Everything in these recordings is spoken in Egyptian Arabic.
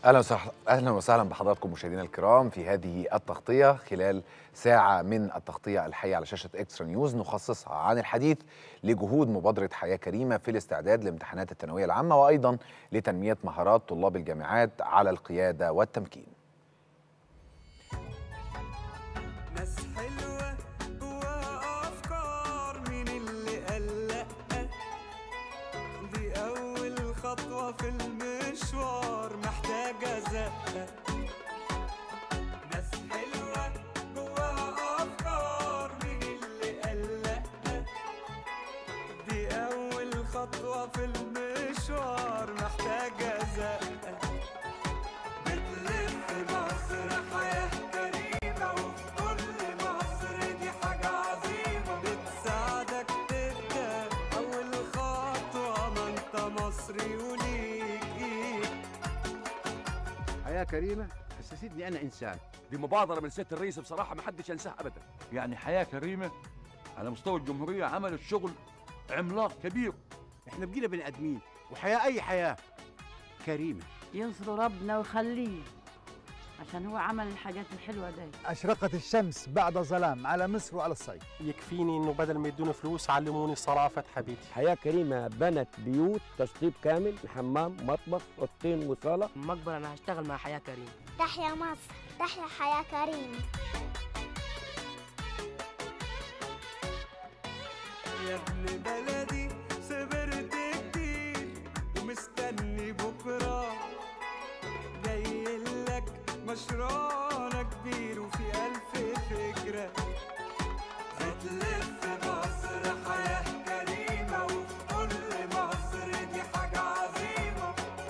اهلا وسهلا اهلا وسهلا بحضراتكم مشاهدينا الكرام في هذه التغطيه خلال ساعه من التغطيه الحيه على شاشه اكسترا نيوز نخصصها عن الحديث لجهود مبادره حياه كريمه في الاستعداد لامتحانات الثانويه العامه وايضا لتنميه مهارات طلاب الجامعات على القياده والتمكين. ناس حلوة جواها أفكار مين اللي قال لأ دي أول خطوة في المشوار محتاجة زقة ناس حلوة جواها أفكار مين اللي قال لأ دي أول خطوة في المشوار محتاجة زقة بتلف مصر حياة كريمة وفي كل مصر دي حاجة عظيمة بتساعدك تبدأ أول خطوة ما أنت مصري وليك إيد حياة كريمة حسستني أنا إنسان دي مبادرة من سيادة الرئيس بصراحة ما حدش ينساها أبدا يعني حياة كريمة على مستوى الجمهورية عملت شغل عملاق كبير إحنا بقينا بني آدمين وحياة أي حياة كريمة ينصر ربنا ويخليه عشان هو عمل الحاجات الحلوة دي أشرقت الشمس بعد ظلام على مصر وعلى الصعيد يكفيني انه بدل ما يدوني فلوس علموني الصلاة فتح بيتي حياة كريمة بنت بيوت تشطيب كامل حمام مطبخ اوضتين وصالة مقبرة انا هشتغل مع حياة كريم تحيا مصر تحيا حياة كريمة يا ابن بلدي صبرت كتير ومستني بكرة جاي لك مشروعنا كبير وفي ألف فكرة هتلف مصر حياة كريمة وفي كل مصر دي حاجة عظيمة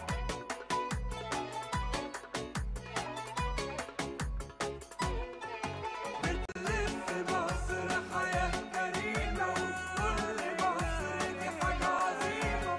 بتلف مصر حياة كريمة وفي كل مصر دي حاجة عظيمة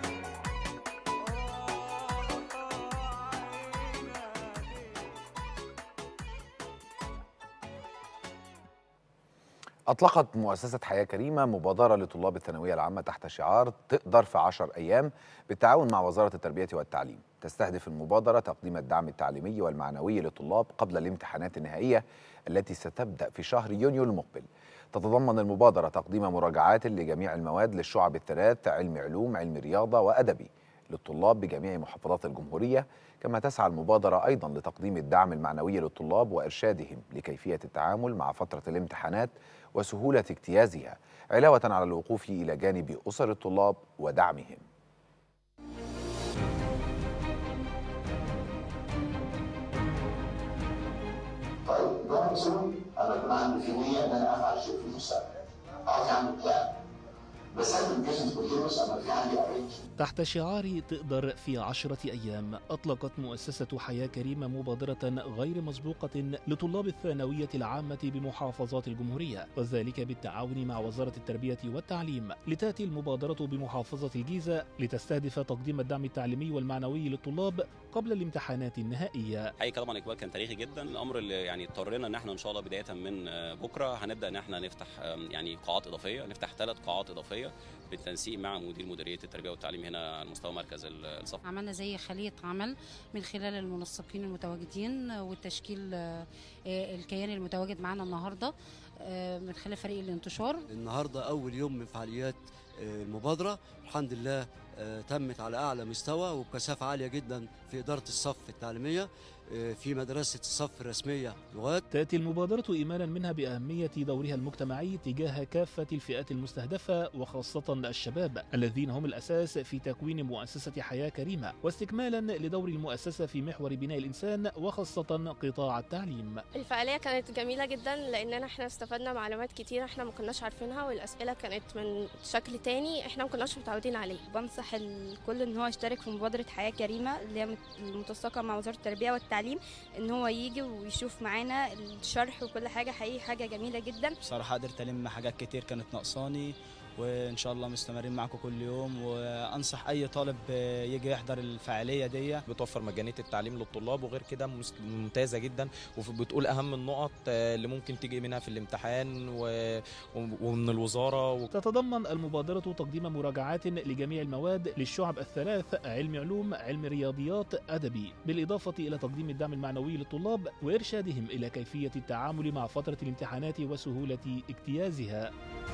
أطلقت مؤسسة حياة كريمة مبادرة لطلاب الثانوية العامة تحت شعار تقدر في عشر أيام بالتعاون مع وزارة التربية والتعليم تستهدف المبادرة تقديم الدعم التعليمي والمعنوي للطلاب قبل الامتحانات النهائية التي ستبدأ في شهر يونيو المقبل تتضمن المبادرة تقديم مراجعات لجميع المواد للشعب الثلاث علم علوم علم رياضة وأدبي للطلاب بجميع محافظات الجمهورية كما تسعى المبادرة أيضا لتقديم الدعم المعنوي للطلاب وإرشادهم لكيفية التعامل مع فترة الامتحانات وسهولة اجتيازها علاوة على الوقوف إلى جانب أسر الطلاب ودعمهم طيب ده مثلا انا يكون عندي في نيه ان انا افعل شيء في المستقبل اعطي عنده بلان بس انا البيزنس كونتينوس انا في عندي ارينج تحت شعار تقدر في عشرة أيام أطلقت مؤسسة حياة كريمة مبادرة غير مسبوقة لطلاب الثانوية العامة بمحافظات الجمهورية وذلك بالتعاون مع وزارة التربية والتعليم لتأتي المبادرة بمحافظة الجيزة لتستهدف تقديم الدعم التعليمي والمعنوي للطلاب قبل الامتحانات النهائية حقيقة طبعا الاقبال كان تاريخي جدا الامر اللي يعني اضطرينا ان احنا ان شاء الله بدايه من آه، بكره هنبدا ان احنا نفتح آم، يعني قاعات اضافيه نفتح ثلاث قاعات اضافيه بالتنسيق مع مدير مديريه التربيه والتعليم هنا على مستوى مركز ال- الصف عملنا زي خلية عمل من خلال المنسقين المتواجدين والتشكيل آه، آه، الكيان المتواجد معنا النهاردة آه، من خلال فريق الانتشار النهارده اول يوم من فعاليات آه، المبادره الحمد لله آه، تمت على اعلى مستوى وبكثافه عاليه جدا في اداره الصف التعليميه آه، في مدرسه الصف الرسميه لغات تأتي المبادرة إيمانا منها بأهمية دورها المجتمعي تجاه كافة الفئات المستهدفة وخاصة الشباب الذين هم الأساس في تكوين مؤسسة حياة كريمة واستكمالا لدور المؤسسة في محور بناء الإنسان وخاصة قطاع التعليم الفعالية كانت جميلة جدا لأننا احنا استفدنا معلومات كتير احنا ما كناش عارفينها والأسئلة كانت من شكل تاني احنا ما كناش متعودين عليه بنصح الكل ان هو يشترك في مبادره حياه كريمه اللي هي مت- متسقه مع وزاره التربيه والتعليم ان هو يجي ويشوف معانا الشرح وكل حاجه حقيقي حاجه جميله جدا بصراحة قدرت ألم حاجات كتير كانت ناقصاني وان شاء الله مستمرين معاكم كل يوم وانصح اي طالب آه، يجي يحضر الفعاليه دي بتوفر مجانيه التعليم للطلاب وغير كده مس- ممتازه جدا وبتقول اهم النقط آه، اللي ممكن تيجي منها في الامتحان و- ومن الوزاره و... تتضمن المبادرة تقديم مراجعات لجميع المواد للشعب الثلاث علم علوم علم رياضيات أدبي بالإضافة إلى تقديم الدعم المعنوي للطلاب وإرشادهم إلى كيفية التعامل مع فترة الامتحانات وسهولة اجتيازها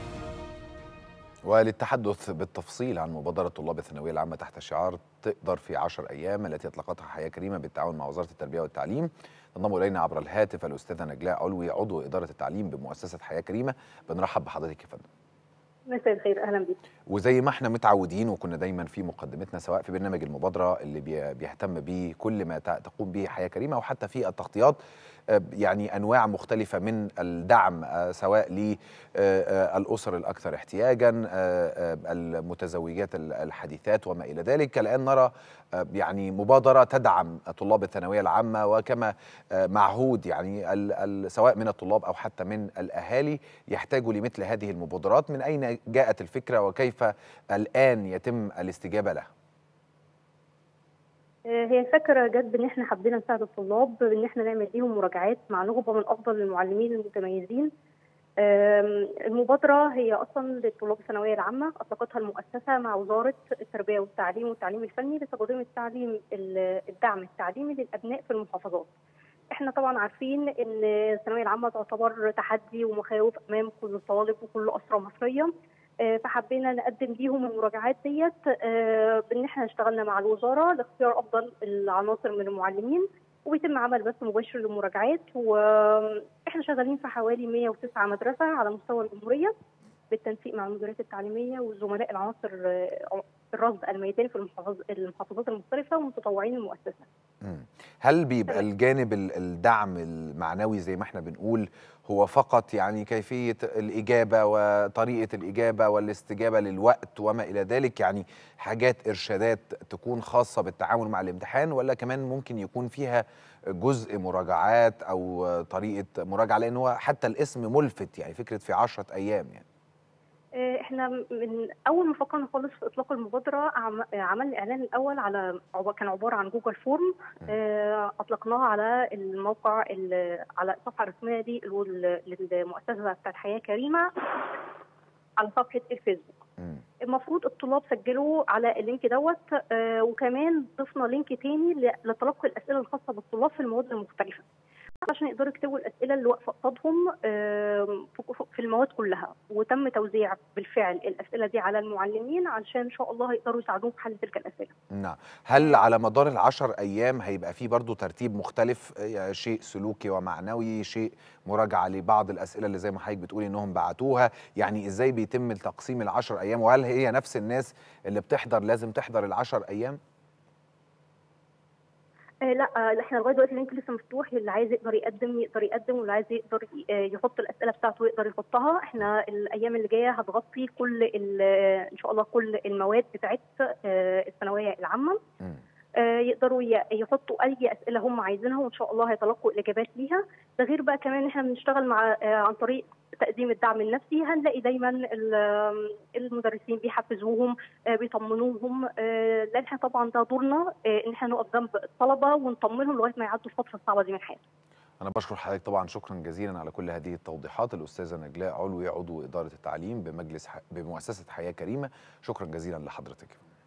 وللتحدث بالتفصيل عن مبادرة طلاب الثانوية العامة تحت شعار تقدر في عشر أيام التي أطلقتها حياة كريمة بالتعاون مع وزارة التربية والتعليم تنضم إلينا عبر الهاتف الأستاذة نجلاء علوي عضو إدارة التعليم بمؤسسة حياة كريمة بنرحب بحضرتك يا فندم مساء الخير اهلا بيك وزي ما احنا متعودين وكنا دايما في مقدمتنا سواء في برنامج المبادرة اللي بي- بيهتم به كل ما ت- تقوم به حياة كريمة وحتى في التغطيات آه، يعني أنواع مختلفة من الدعم آه، سواء للأسر الأكثر احتياجا آه، آه، المتزوجات ال- الحديثات وما إلى ذلك الآن نرى آه، يعني مبادرة تدعم طلاب الثانوية العامة وكما آه، معهود يعني ال- ال- سواء من الطلاب أو حتى من الأهالي يحتاجوا لمثل هذه المبادرات من أين جاءت الفكرة وكيف الآن يتم الاستجابة لها آه، هي الفكره جت بان احنا حبينا نساعد الطلاب بان احنا نعمل ليهم مراجعات مع نخبه من افضل المعلمين المتميزين آم، المبادره هي اصلا للطلاب الثانويه العامه اطلقتها المؤسسه مع وزاره التربيه والتعليم والتعليم الفني لتقديم التعليم ال- الدعم التعليمي للابناء في المحافظات احنا طبعا عارفين ان الثانويه العامه تعتبر تحدي ومخاوف امام كل طالب وكل اسره مصريه آه، فحبينا نقدم ليهم المراجعات ديت آه، بان احنا اشتغلنا مع الوزاره لاختيار افضل العناصر من المعلمين وبيتم عمل بث مباشر للمراجعات واحنا شغالين في حوالي 109 مدرسه على مستوى الجمهوريه بالتنسيق مع المديريات التعليميه والزملاء العناصر آه، الرصد الميداني في المحافظ- المحافظات المختلفه ومتطوعين المؤسسه. مم. هل بيبقى الجانب ال- الدعم المعنوي زي ما احنا بنقول هو فقط يعني كيفية الإجابة وطريقة الإجابة والاستجابة للوقت وما إلى ذلك يعني حاجات إرشادات تكون خاصة بالتعامل مع الامتحان ولا كمان ممكن يكون فيها جزء مراجعات أو طريقة مراجعة لأن هو حتى الاسم ملفت يعني فكرة في عشرة أيام يعني آه، احنا من اول ما فكرنا خالص في اطلاق المبادره عم- آه، عملنا الاعلان الاول على عب- كان عباره عن جوجل فورم آه، اطلقناه على الموقع ال- على الصفحه الرسميه دي لل- للمؤسسه بتاعت حياه كريمه على صفحه الفيسبوك المفروض الطلاب سجلوا على اللينك دوت آه، وكمان ضفنا لينك تاني ل- لتلقي الاسئله الخاصه بالطلاب في المواد المختلفه عشان يقدروا يكتبوا الاسئله اللي واقفه قصادهم آم، في- في المواد كلها وتم توزيع بالفعل الاسئله دي على المعلمين علشان ان شاء الله يقدروا يساعدوهم في حل تلك الاسئله نعم هل على مدار العشر أيام هيبقى فيه برضو ترتيب مختلف يعني شيء سلوكي ومعنوي شيء مراجعة لبعض الأسئلة اللي زي ما حضرتك بتقولي إنهم بعتوها يعني إزاي بيتم التقسيم العشر أيام وهل هي نفس الناس اللي بتحضر لازم تحضر العشر أيام؟ آه لا آه احنا لغايه دلوقتي اللينك لسه مفتوح اللي عايز يقدر يقدم يقدر يقدم واللي عايز يقدر ي- آه يحط الاسئله بتاعته يقدر يحطها احنا الايام اللي جايه هتغطي كل ال- آه، ان شاء الله كل المواد بتاعت آه الثانويه العامه آه، يقدروا ي- يحطوا اي اسئله هم عايزينها وان شاء الله هيتلقوا الاجابات ليها ده غير بقى كمان احنا بنشتغل مع آه، عن طريق تقديم الدعم النفسي هنلاقي دايما ال- آم، المدرسين بيحفزوهم آه، بيطمنوهم آه، لان احنا طبعا ده دورنا آه، ان احنا نقف جنب الطلبه ونطمنهم لغايه ما يعدوا الفتره الصعبه دي من حياتهم أنا بشكر حضرتك طبعا شكرا جزيلا على كل هذه التوضيحات الأستاذة نجلاء علوي عضو إدارة التعليم بمجلس ح... بمؤسسة حياة كريمة شكرا جزيلا لحضرتك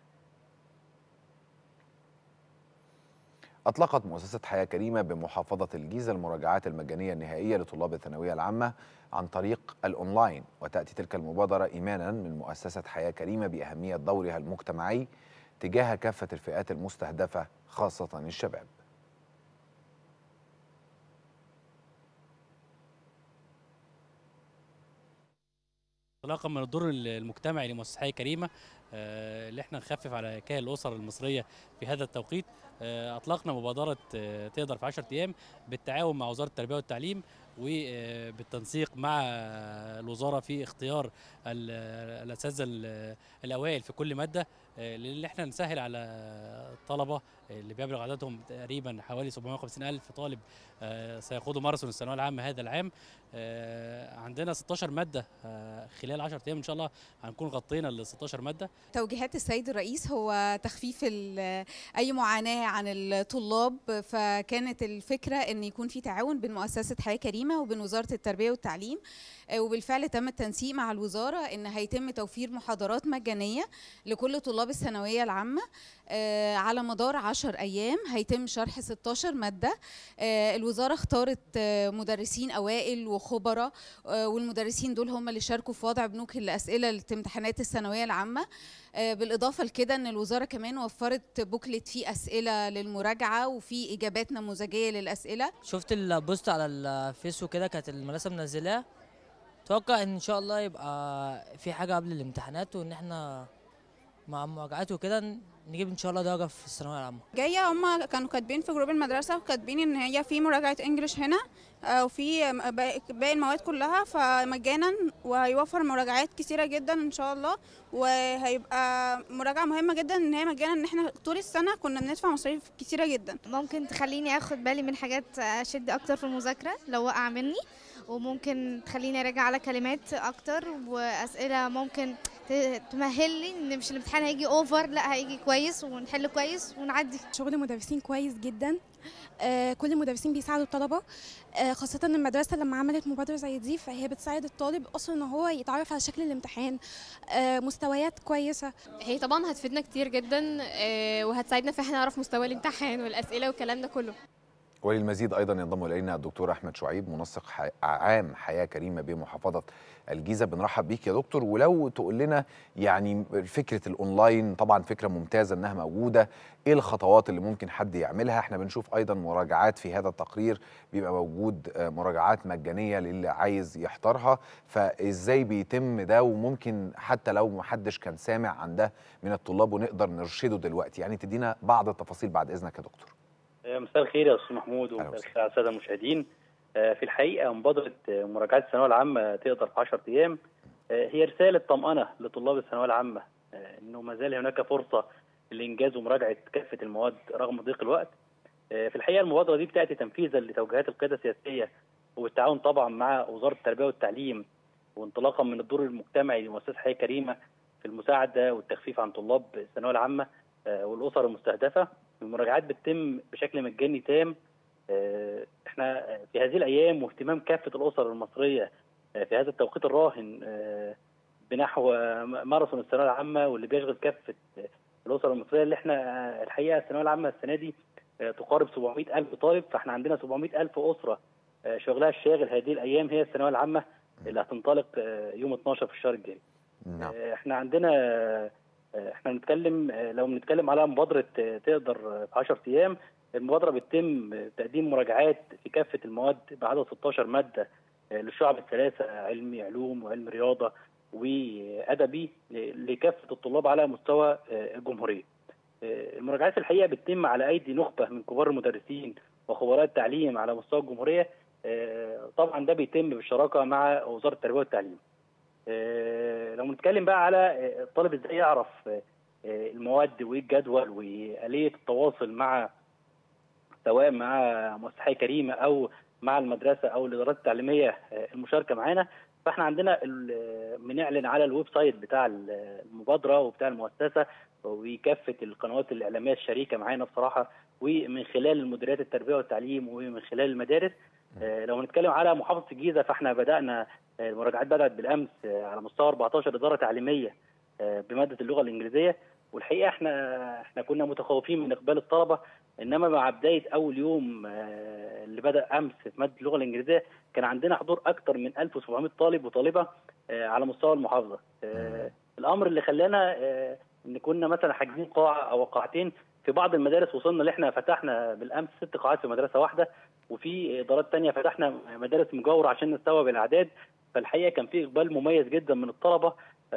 أطلقت مؤسسة حياة كريمة بمحافظة الجيزة المراجعات المجانية النهائية لطلاب الثانوية العامة عن طريق الأونلاين وتأتي تلك المبادرة إيمانا من مؤسسة حياة كريمة بأهمية دورها المجتمعي تجاه كافة الفئات المستهدفة خاصة الشباب انطلاقا من الدور المجتمعي لمؤسسه حياه كريمه آه، اللي احنا نخفف على كاهل الاسر المصريه في هذا التوقيت آه، اطلقنا مبادره آه، تقدر في 10 ايام بالتعاون مع وزاره التربيه والتعليم وبالتنسيق مع الوزاره في اختيار ال- الاساتذه ال- الاوائل في كل ماده آه، اللي احنا نسهل على الطلبه اللي بيبلغ عددهم تقريبا حوالي 750 الف طالب آه، سيخوضوا ماراثون الثانويه العامه هذا العام آه، عندنا 16 ماده آه، خلال 10 ايام ان شاء الله هنكون غطينا ال 16 ماده توجيهات السيد الرئيس هو تخفيف ال- اي معاناه عن الطلاب فكانت الفكره ان يكون في تعاون بين مؤسسه حياه كريمه وبين وزاره التربيه والتعليم آه، وبالفعل تم التنسيق مع الوزاره ان هيتم توفير محاضرات مجانيه لكل طلاب الثانويه العامه آه، على مدار 10 ايام هيتم شرح 16 ماده آه، الوزاره اختارت آه، مدرسين اوائل وخبراء آه، والمدرسين دول هم اللي شاركوا في وضع بنوك الاسئله لامتحانات الثانويه العامه آه، بالاضافه لكده ان الوزاره كمان وفرت بوكلت فيه اسئله للمراجعه وفي اجابات نموذجيه للاسئله شفت البوست على الفيس وكده كانت المدرسه منزلاه اتوقع ان شاء الله يبقى في حاجه قبل الامتحانات وان احنا مع مراجعات وكده نجيب ان شاء الله درجه في الثانويه العامه جايه هم كانوا كاتبين في جروب المدرسه وكاتبين ان هي في مراجعه انجليش هنا آه، وفي م- باقي باقي المواد كلها فمجانا وهيوفر مراجعات كتيره جدا ان شاء الله وهيبقى مراجعه مهمه جدا ان هي مجانا ان احنا طول السنه كنا بندفع مصاريف كتيره جدا ممكن تخليني اخد بالي من حاجات اشد اكتر في المذاكره لو وقع مني وممكن تخليني اراجع على كلمات اكتر واسئله ممكن ت- تمهل لي ان مش الامتحان هيجي اوفر لا هيجي كويس ونحل كويس ونعدي شغل المدرسين كويس جدا آه كل المدرسين بيساعدوا الطلبه آه خاصه ان المدرسه لما عملت مبادره زي دي فهي بتساعد الطالب اصلا ان هو يتعرف على شكل الامتحان آه مستويات كويسه هي طبعا هتفيدنا كتير جدا آه، وهتساعدنا في احنا نعرف مستوى الامتحان والاسئله والكلام ده كله وللمزيد ايضا ينضم الينا الدكتور احمد شعيب منسق حي... عام حياه كريمه بمحافظه الجيزه بنرحب بيك يا دكتور ولو تقول لنا يعني فكره الاونلاين طبعا فكره ممتازه انها موجوده ايه الخطوات اللي ممكن حد يعملها احنا بنشوف ايضا مراجعات في هذا التقرير بيبقى موجود آه، مراجعات مجانيه للي عايز يحضرها فازاي بيتم ده وممكن حتى لو محدش كان سامع عن ده من الطلاب ونقدر نرشده دلوقتي يعني تدينا بعض التفاصيل بعد اذنك يا دكتور مساء الخير يا استاذ محمود ومساء الخير على الساده المشاهدين آه، في الحقيقه مبادره آه، مراجعات الثانويه العامه تقدر في 10 ايام آه، هي رساله طمانه لطلاب الثانويه العامه آه، انه ما زال هناك فرصه لانجاز ومراجعه كافه المواد رغم ضيق الوقت آه، في الحقيقه المبادره دي بتاتي تنفيذا لتوجيهات القياده السياسيه وبالتعاون طبعا مع وزاره التربيه والتعليم وانطلاقا من الدور المجتمعي لمؤسسه حياه كريمه في المساعده والتخفيف عن طلاب الثانويه العامه آه، والاسر المستهدفه المراجعات بتتم بشكل مجاني تام آه، احنا في هذه الايام واهتمام كافه الاسر المصريه آه، في هذا التوقيت الراهن آه، بنحو آه، ماراثون الثانويه العامه واللي بيشغل كافه آه، الاسر المصريه اللي احنا آه، الحقيقه الثانويه العامه السنه دي آه، تقارب 700 الف طالب فاحنا عندنا 700 الف اسره آه، شغلها الشاغل هذه الايام هي الثانويه العامه اللي هتنطلق آه، يوم 12 في الشهر الجاي نعم آه، احنا عندنا آه، احنا بنتكلم آه، لو بنتكلم على مبادره آه، تقدر آه، في 10 ايام المبادره بتتم تقديم مراجعات في كافه المواد بعدد 16 ماده آه، للشعب الثلاثه علمي علوم وعلم رياضه وادبي ل- لكافه الطلاب على مستوى آه، الجمهوريه. آه، المراجعات الحقيقه بتتم على ايدي نخبه من كبار المدرسين وخبراء التعليم على مستوى الجمهوريه آه، طبعا ده بيتم بالشراكه مع وزاره التربيه والتعليم. آه، لو نتكلم بقى على آه، الطالب ازاي يعرف آه، آه، المواد وايه الجدول واليه التواصل مع سواء مع مؤسسه حياه كريمه او مع المدرسه او الادارات التعليميه آه، المشاركه معانا فاحنا عندنا ال- بنعلن على الويب سايت بتاع المبادره وبتاع المؤسسه وكافه القنوات الاعلاميه الشريكه معانا بصراحه ومن خلال المديريات التربيه والتعليم ومن خلال المدارس آه، لو هنتكلم على محافظه الجيزه فاحنا بدانا آه، المراجعات بدات بالامس آه، على مستوى 14 اداره تعليميه آه، بماده اللغه الانجليزيه والحقيقه احنا احنا كنا متخوفين من اقبال الطلبه انما مع بدايه اول يوم آه، اللي بدا امس في ماده اللغه الانجليزيه كان عندنا حضور اكثر من 1700 طالب وطالبه آه، على مستوى المحافظه آه، الامر اللي خلانا آه، ان كنا مثلا حاجزين قاعه او قاعتين في بعض المدارس وصلنا ان احنا فتحنا بالامس ست قاعات في مدرسه واحده وفي ادارات تانية فتحنا مدارس مجاوره عشان نستوعب الاعداد فالحقيقه كان في اقبال مميز جدا من الطلبه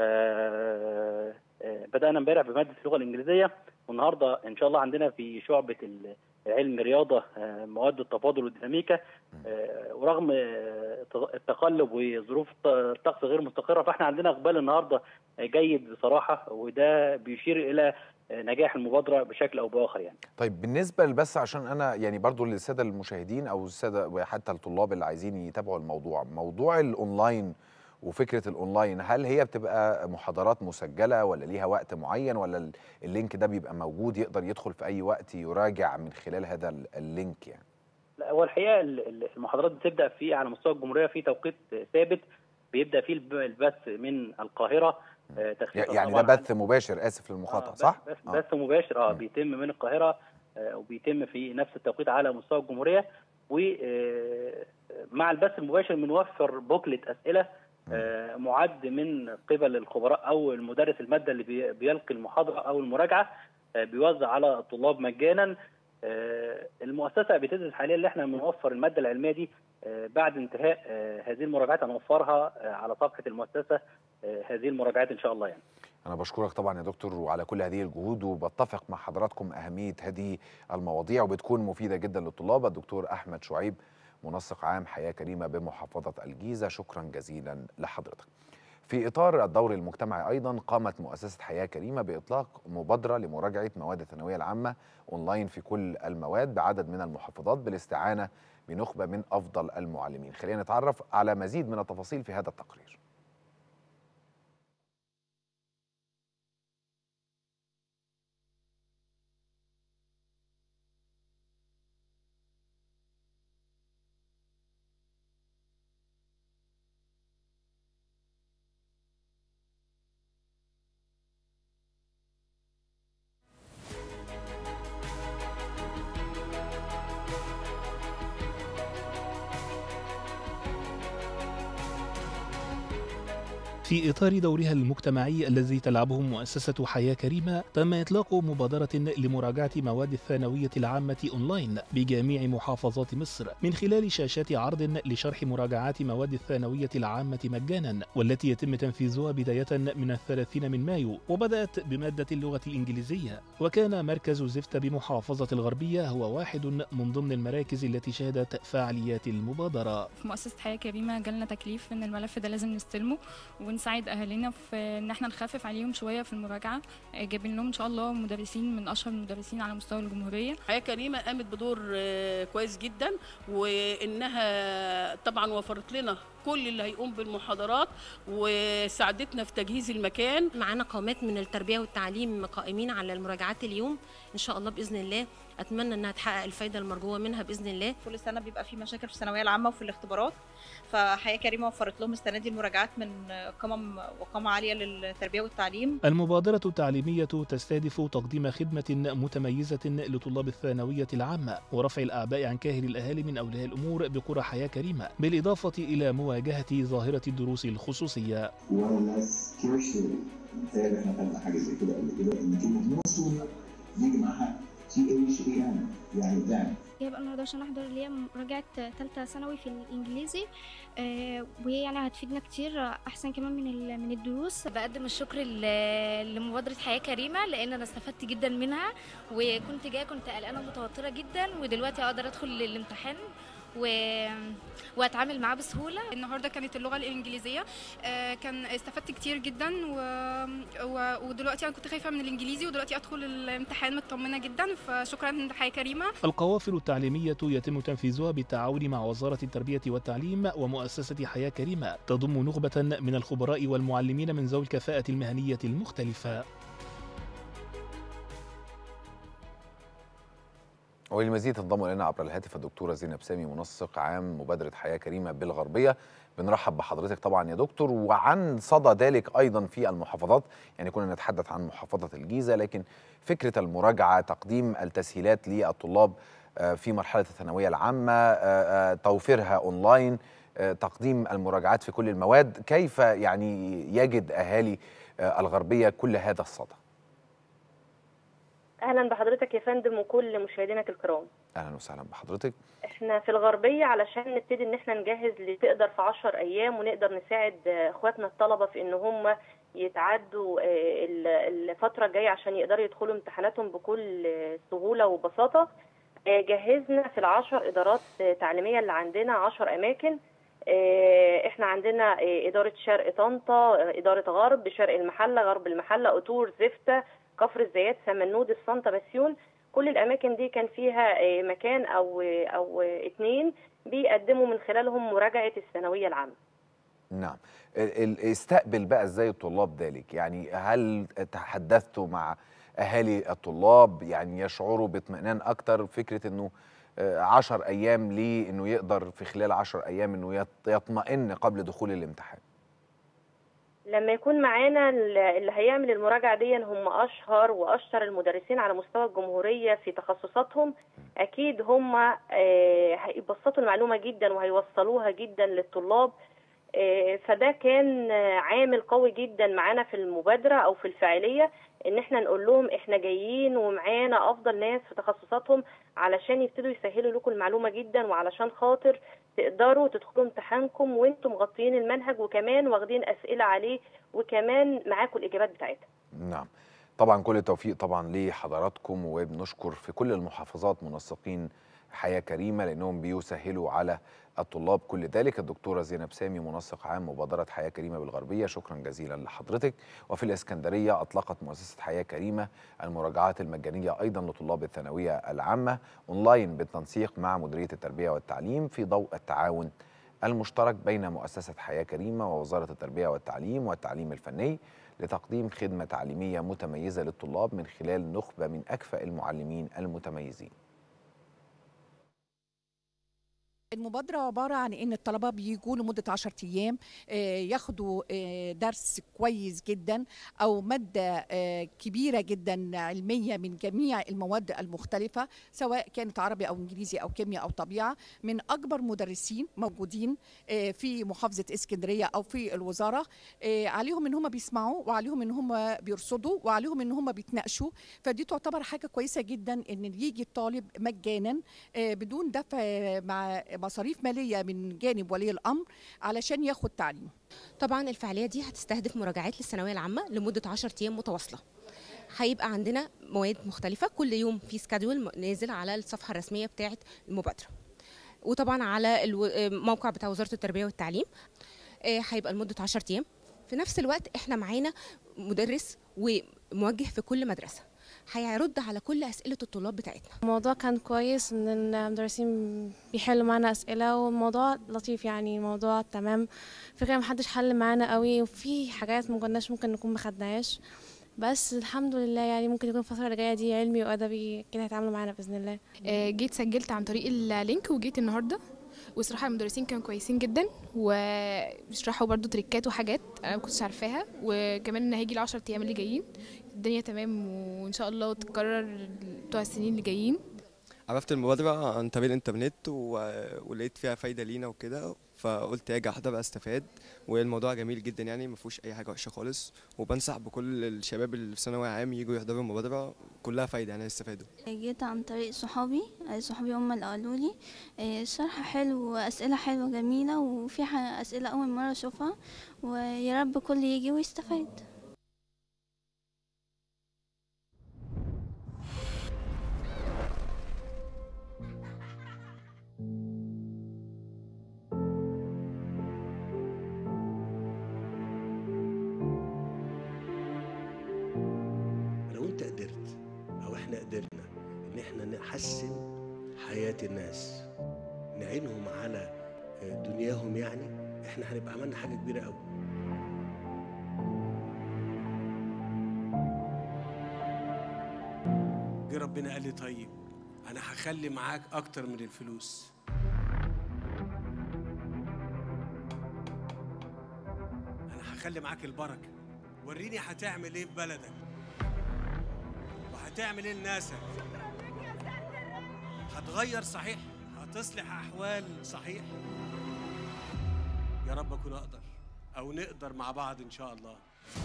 آه، آه، بدانا امبارح بماده اللغه الانجليزيه والنهارده ان شاء الله عندنا في شعبه ال- علم رياضه آه، مواد التفاضل والديناميكا آه، ورغم آه، التقلب وظروف الطقس غير مستقره فاحنا عندنا اقبال النهارده جيد بصراحه وده بيشير الى نجاح المبادره بشكل او باخر يعني طيب بالنسبه بس عشان انا يعني برضو للساده المشاهدين او الساده وحتى الطلاب اللي عايزين يتابعوا الموضوع موضوع الاونلاين وفكره الاونلاين هل هي بتبقى محاضرات مسجله ولا ليها وقت معين ولا ال- اللينك ده بيبقى موجود يقدر يدخل في اي وقت يراجع من خلال هذا ال- اللينك يعني لا هو الحقيقه ال- ال- المحاضرات بتبدا في على مستوى الجمهوريه في توقيت ثابت بيبدا فيه الب- البث من القاهره آه، تخفيفاً يعني ده طبعاً بث مباشر اسف للمقاطعه آه، صح بث بث مباشر اه بيتم من القاهره آه، وبيتم في نفس التوقيت على مستوى الجمهوريه ومع البث المباشر بنوفر بوكلة اسئله آه، معد من قبل الخبراء او المدرس الماده اللي بي- بيلقي المحاضره او المراجعه آه، بيوزع على الطلاب مجانا آه، المؤسسه بتدرس حاليا اللي احنا بنوفر الماده العلميه دي آه، بعد انتهاء آه، هذه المراجعات هنوفرها آه، على صفحه المؤسسه آه، هذه المراجعات ان شاء الله يعني أنا بشكرك طبعا يا دكتور وعلى كل هذه الجهود وبتفق مع حضراتكم أهمية هذه المواضيع وبتكون مفيدة جدا للطلاب الدكتور أحمد شعيب منسق عام حياة كريمة بمحافظة الجيزة شكرا جزيلا لحضرتك في إطار الدور المجتمعي أيضا قامت مؤسسة حياة كريمة بإطلاق مبادرة لمراجعة مواد الثانوية العامة أونلاين في كل المواد بعدد من المحافظات بالاستعانة بنخبة من أفضل المعلمين خلينا نتعرف على مزيد من التفاصيل في هذا التقرير في إطار دورها المجتمعي الذي تلعبه مؤسسة حياة كريمة تم إطلاق مبادرة لمراجعة مواد الثانوية العامة أونلاين بجميع محافظات مصر من خلال شاشات عرض لشرح مراجعات مواد الثانوية العامة مجانا والتي يتم تنفيذها بداية من الثلاثين من مايو وبدأت بمادة اللغة الإنجليزية وكان مركز زفت بمحافظة الغربية هو واحد من ضمن المراكز التي شهدت فعاليات المبادرة في مؤسسة حياة كريمة جالنا تكليف ان الملف ده لازم نستلمه ونساعد اهالينا في ان احنا نخفف عليهم شوية في المراجعة آه، جايبين لهم ان شاء الله مدرسين من اشهر المدرسين على مستوى الجمهورية حياة كريمة قامت بدور آه، كويس جدا وإنها طبعا وفرت لنا كل اللي هيقوم بالمحاضرات وساعدتنا في تجهيز المكان معانا قامات من التربية والتعليم قائمين على المراجعات اليوم إن شاء الله بإذن الله أتمنى إنها تحقق الفايدة المرجوة منها بإذن الله كل سنه بيبقى في مشاكل في الثانويه العامه وفي الاختبارات فحياه كريمه وفرت لهم السنه دي المراجعات من قمم وقامه عاليه للتربيه والتعليم المبادرة التعليمية تستهدف تقديم خدمة متميزة لطلاب الثانوية العامة ورفع الأعباء عن كاهل الأهالي من أولياء الأمور بقرى حياة كريمة بالإضافة إلى مواجهة ظاهرة الدروس الخصوصية وانا سكيرشلي متهيألي احنا خدنا حاجه زي كده قبل كده ان كلمه موصول بيجي معاها تي اتش اي ان يعني دعم يبقى النهارده عشان احضر اللي هي مراجعه ثالثه ثانوي في الانجليزي آه، وهي يعني هتفيدنا كتير آه، احسن كمان من ال- من الدروس بقدم الشكر ل- لمبادرة حياة كريمة لأن أنا استفدت جدا منها وكنت جاية كنت قلقانة ومتوترة جدا ودلوقتي أقدر أدخل الامتحان و... وأتعامل معاه بسهولة النهارده كانت اللغه الانجليزيه آه، كان استفدت كتير جدا و... و... ودلوقتي انا كنت خايفه من الانجليزي ودلوقتي ادخل الامتحان مطمنه جدا فشكرا لحياه كريمه القوافل التعليمية يتم تنفيذها بالتعاون مع وزارة التربية والتعليم ومؤسسة حياة كريمة تضم نخبة من الخبراء والمعلمين من ذوي الكفاءة المهنية المختلفة وللمزيد تنضم الينا عبر الهاتف الدكتوره زينب سامي منسق عام مبادره حياه كريمه بالغربيه بنرحب بحضرتك طبعا يا دكتور وعن صدى ذلك ايضا في المحافظات يعني كنا نتحدث عن محافظه الجيزه لكن فكره المراجعه تقديم التسهيلات للطلاب آه، في مرحله الثانويه العامه آه، آه، توفيرها اونلاين آه، تقديم المراجعات في كل المواد كيف يعني يجد اهالي آه، الغربيه كل هذا الصدى اهلا بحضرتك يا فندم وكل مشاهدينك الكرام اهلا وسهلا بحضرتك احنا في الغربيه علشان نبتدي ان احنا نجهز لتقدر في 10 ايام ونقدر نساعد آه، اخواتنا الطلبه في ان هم يتعدوا آه، ال- الفتره الجايه عشان يقدروا يدخلوا امتحاناتهم بكل آه، سهوله وبساطه آه، جهزنا في العشر ادارات آه، تعليميه اللي عندنا 10 اماكن آه، احنا عندنا آه، اداره شرق طنطا آه، اداره غرب شرق المحله غرب المحله قطور زفته كفر الزيات سمنود الصنطه بسيون كل الاماكن دي كان فيها آه، مكان او او اتنين بيقدموا من خلالهم مراجعه الثانويه العامه نعم ال- ال- استقبل بقى ازاي الطلاب ذلك يعني هل تحدثتوا مع اهالي الطلاب يعني يشعروا باطمئنان اكتر فكره انه آه، عشر ايام ليه انه يقدر في خلال عشر ايام انه يط- يطمئن قبل دخول الامتحان لما يكون معانا ال- اللي هيعمل المراجعة دي هم أشهر وأشطر المدرسين على مستوى الجمهورية في تخصصاتهم أكيد هم آه، هيبسطوا المعلومة جدا وهيوصلوها جدا للطلاب آه، فده كان آه، عامل قوي جدا معانا في المبادرة أو في الفاعلية إن احنا نقول لهم احنا جايين ومعانا أفضل ناس في تخصصاتهم علشان يبتدوا يسهلوا لكم المعلومة جدا وعلشان خاطر تقدروا تدخلوا امتحانكم وانتم مغطيين المنهج وكمان واخدين اسئله عليه وكمان معاكم الاجابات بتاعتها نعم طبعا كل التوفيق طبعا لحضراتكم وبنشكر في كل المحافظات منسقين حياة كريمة لأنهم بيسهلوا على الطلاب كل ذلك الدكتورة زينب سامي منسق عام مبادرة حياة كريمة بالغربية شكرا جزيلا لحضرتك وفي الإسكندرية أطلقت مؤسسة حياة كريمة المراجعات المجانية أيضا لطلاب الثانوية العامة أونلاين بالتنسيق مع مديرية التربية والتعليم في ضوء التعاون المشترك بين مؤسسة حياة كريمة ووزارة التربية والتعليم والتعليم الفني لتقديم خدمة تعليمية متميزة للطلاب من خلال نخبة من أكفأ المعلمين المتميزين المبادرة عبارة عن إن الطلبة بيجوا لمدة 10 أيام آه، ياخدوا آه، درس كويس جدا أو مادة آه، كبيرة جدا علمية من جميع المواد المختلفة سواء كانت عربي أو إنجليزي أو كيمياء أو طبيعة من أكبر مدرسين موجودين آه، في محافظة اسكندرية أو في الوزارة آه، عليهم إن هم بيسمعوا وعليهم إن هم بيرصدوا وعليهم إن هم بيتناقشوا فدي تعتبر حاجة كويسة جدا إن يجي الطالب مجانا آه، بدون دفع مع مصاريف ماليه من جانب ولي الامر علشان ياخد تعليم طبعا الفعاليه دي هتستهدف مراجعات للثانويه العامه لمده 10 ايام متواصله هيبقى عندنا مواد مختلفه كل يوم في سكادول نازل على الصفحه الرسميه بتاعه المبادره وطبعا على الو- الموقع بتاع وزاره التربيه والتعليم آه، هيبقى لمده 10 ايام في نفس الوقت احنا معانا مدرس وموجه في كل مدرسه هيرد على كل اسئله الطلاب بتاعتنا الموضوع كان كويس ان المدرسين بيحلوا معانا اسئله والموضوع لطيف يعني الموضوع تمام فكرة محدش حل معانا قوي وفي حاجات ما كناش ممكن نكون ما خدناهاش بس الحمد لله يعني ممكن يكون الفتره اللي جايه دي علمي وادبي كده هيتعاملوا معانا باذن الله آه، جيت سجلت عن طريق اللينك وجيت النهارده وصراحة المدرسين كانوا كويسين جدا وبيشرحوا برضو تريكات وحاجات انا ما كنتش عارفاها وكمان ان هيجي العشر ايام اللي جايين الدنيا تمام وان شاء الله تتكرر بتوع السنين اللي جايين عرفت المبادرة عن طريق الإنترنت و... ولقيت فيها فايدة لينا وكده فقلت أجي أحضر أستفاد والموضوع جميل جدا يعني ما فيهوش أي حاجة وحشة خالص وبنصح بكل الشباب اللي في ثانوي عام يجوا يحضروا المبادرة كلها فايدة يعني يستفادوا جيت عن طريق صحابي آه، صحابي هم اللي قالوا لي آه، الشرح حلو وأسئلة حلوة جميلة وفي ح- أسئلة أول مرة أشوفها ويا رب كل يجي ويستفاد لو انت قدرت او احنا قدرنا ان احنا نحسن حياة الناس نعينهم على دنياهم يعني احنا هنبقى عملنا حاجة كبيرة قوي جه ربنا قال لي طيب انا هخلي معاك اكتر من الفلوس انا هخلي معاك البركة وريني هتعمل ايه في بلدك وهتعمل ايه لناسك هتغير صحيح هتصلح احوال صحيح يا رب اكون اقدر او نقدر مع بعض ان شاء الله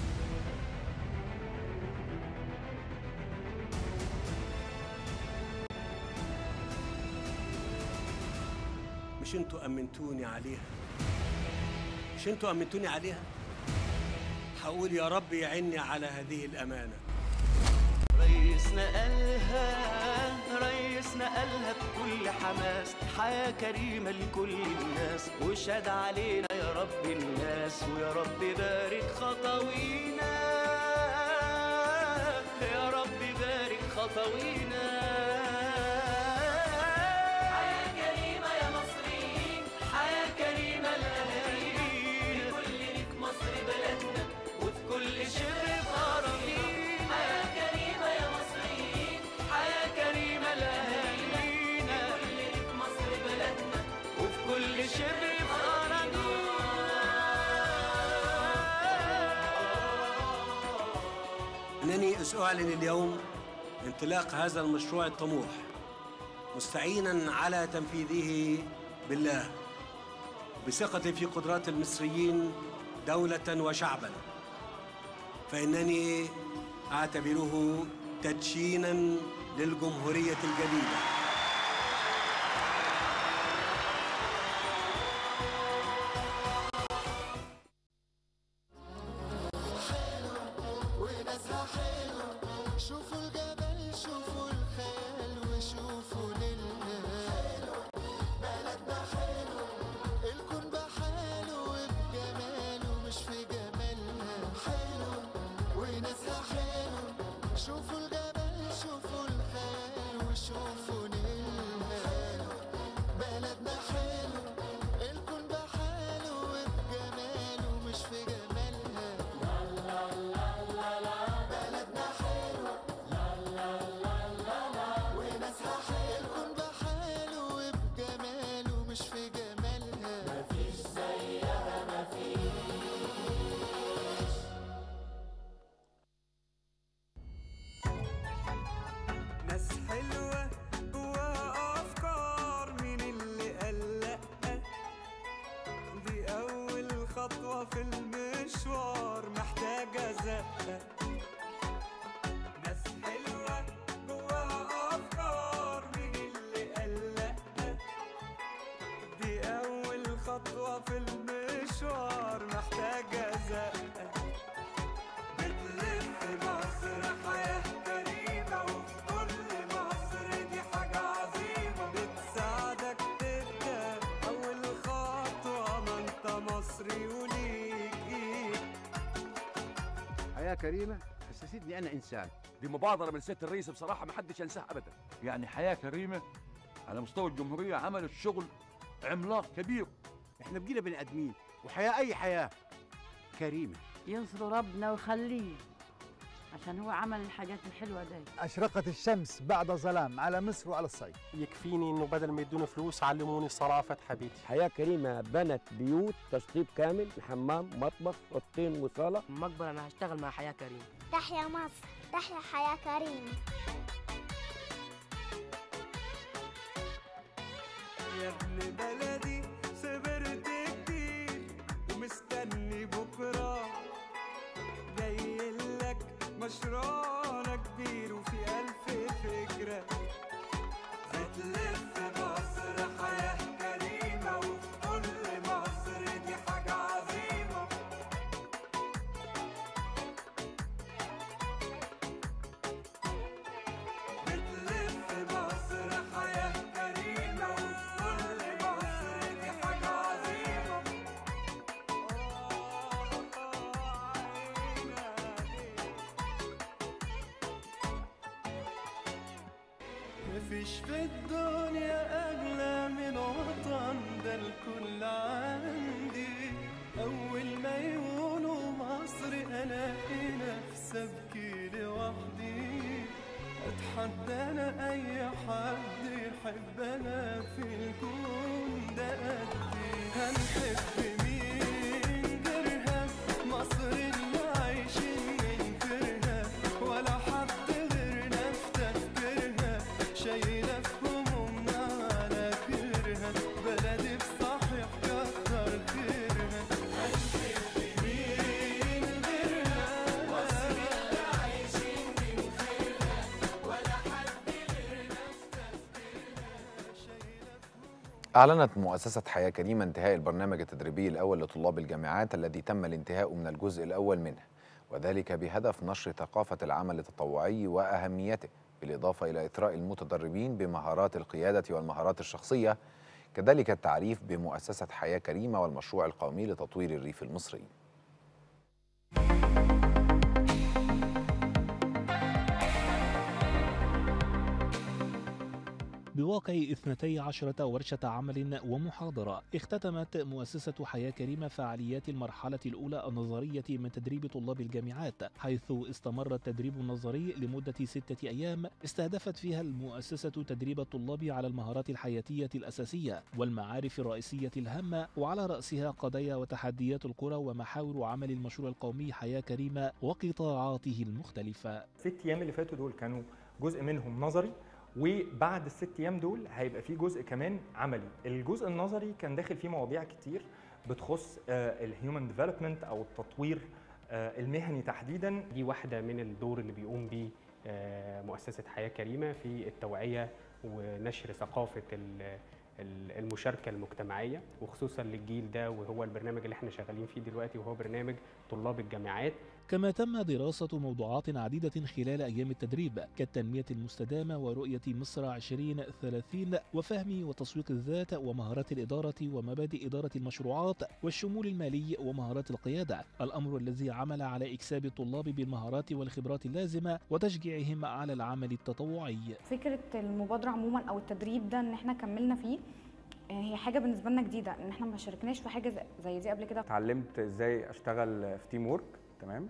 مش انتوا امنتوني عليها مش انتوا امنتوني عليها هقول يا رب يعني على هذه الامانه ريسنا قالها ريسنا قالها بكل حماس حياة كريمة لكل الناس وشاد علينا يا رب الناس ويا رب بارك خطوينا يا رب بارك خطوينا حياة كريمة يا مصريين حياة كريمة الأهالي لكل إنني أعلن اليوم انطلاق هذا المشروع الطموح مستعينا على تنفيذه بالله بثقتي في قدرات المصريين دولة وشعبا فإنني أعتبره تدشينا للجمهورية الجديدة وناسها حلو شوفوا الجبل شوفوا الخيال وشوفوا للهال بلدنا حلو الكون بحاله وبجماله مش في جمالها حلو وناسها حلو شوفوا الجبل شوفوا الخيال وشوفوا للهال بلدنا حلو الكون بحاله وبجماله مش في جمالها بلدنا حلو وناسها حلو الكون بحاله وبجماله مش في جمالها مفيش زيها مفيش ناس حلوة جواها أفكار مين اللي قال لأ دي أول خطوة في المشوار محتاجة زقة ناس حلوة جواها أفكار مين اللي قال لأ دي أول خطوة في المشوار محتاجة زقة بتلف مصر حياة كريمة وفي كل مصر دي حاجة عظيمة بتساعدك تبدأ أول خطوة ما أنت مصري وليك إيد حياة كريمة حسستني أنا إنسان دي مبادرة من سيادة الرئيس بصراحة ما حدش ينساها أبدا يعني حياة كريمة على مستوى الجمهورية عملت شغل عملاق كبير احنا بقينا بني آدمين وحياة أي حياة كريمة ينصروا ربنا ويخليه عشان هو عمل الحاجات الحلوة دي أشرقت الشمس بعد ظلام على مصر وعلى الصعيد يكفيني انه بدل ما يدوني فلوس علموني صرافة حبيبتي حياة كريمة بنت بيوت تشطيب كامل حمام مطبخ اوضتين وصالة مقبرة أنا هشتغل مع حياة كريم تحيا مصر تحيا حياة كريمة يا ابن بلدي صبرت كتير ومستني بكرة جاي لك مشروعنا كبير وفي ألف فكرة هتلف مصر حياة كريمة وفي كل مصر دي حاجة عظيمة بتلف مصر حياة كريمة وفي كل مصر دي حاجة عظيمة مفيش في الدنيا أغلى من وطن ده الكل عندي أول ما يقولوا مصر ألاقي نفسي أبكي لوحدي أتحدى أنا أي حد يحب أنا في الكون ده قدي هنحب مين غيرها مصر اللي عايشين ننكرها ولا حد غيرنا في تفكيرها شايلة في همومنا على كرها بلدي بصحيح كتر خيرها هنحب مين غيرها مصر اللي عايشين ننكرها ولا حد غيرنا أعلنت مؤسسة حياة كريمة انتهاء البرنامج التدريبي الأول لطلاب الجامعات الذي تم الانتهاء من الجزء الأول منه وذلك بهدف نشر ثقافة العمل التطوعي وأهميته بالإضافة إلى إثراء المتدربين بمهارات القيادة والمهارات الشخصية كذلك التعريف بمؤسسة حياة كريمة والمشروع القومي لتطوير الريف المصري بواقع 12 ورشة عمل ومحاضرة اختتمت مؤسسة حياة كريمة فعاليات المرحلة الأولى النظرية من تدريب طلاب الجامعات حيث استمر التدريب النظري لمدة ستة أيام استهدفت فيها المؤسسة تدريب الطلاب على المهارات الحياتية الأساسية والمعارف الرئيسية الهامة وعلى رأسها قضايا وتحديات القرى ومحاور عمل المشروع القومي حياة كريمة وقطاعاته المختلفة الست ايام اللي فاتوا دول كانوا جزء منهم نظري وبعد الست ايام دول هيبقى في جزء كمان عملي الجزء النظري كان داخل فيه مواضيع كتير بتخص الهيومن ديفلوبمنت او التطوير آه، المهني تحديدا دي واحدة من الدور اللي بيقوم بيه آه، مؤسسة حياة كريمة في التوعية ونشر ثقافة ال- ال- المشاركة المجتمعية وخصوصا للجيل ده وهو البرنامج اللي احنا شغالين فيه دلوقتي وهو برنامج طلاب الجامعات كما تم دراسة موضوعات عديدة خلال أيام التدريب كالتنمية المستدامة ورؤية مصر 2030 وفهم وتسويق الذات ومهارات الإدارة ومبادئ إدارة المشروعات والشمول المالي ومهارات القيادة الأمر الذي عمل على إكساب الطلاب بالمهارات والخبرات اللازمة وتشجيعهم على العمل التطوعي فكره المبادره عموما او التدريب ده ان احنا كملنا فيه آه، هي حاجه بالنسبه لنا جديده ان احنا ما شاركناش في حاجه زي- زي دي قبل كده اتعلمت ازاي اشتغل في تيم وورك تمام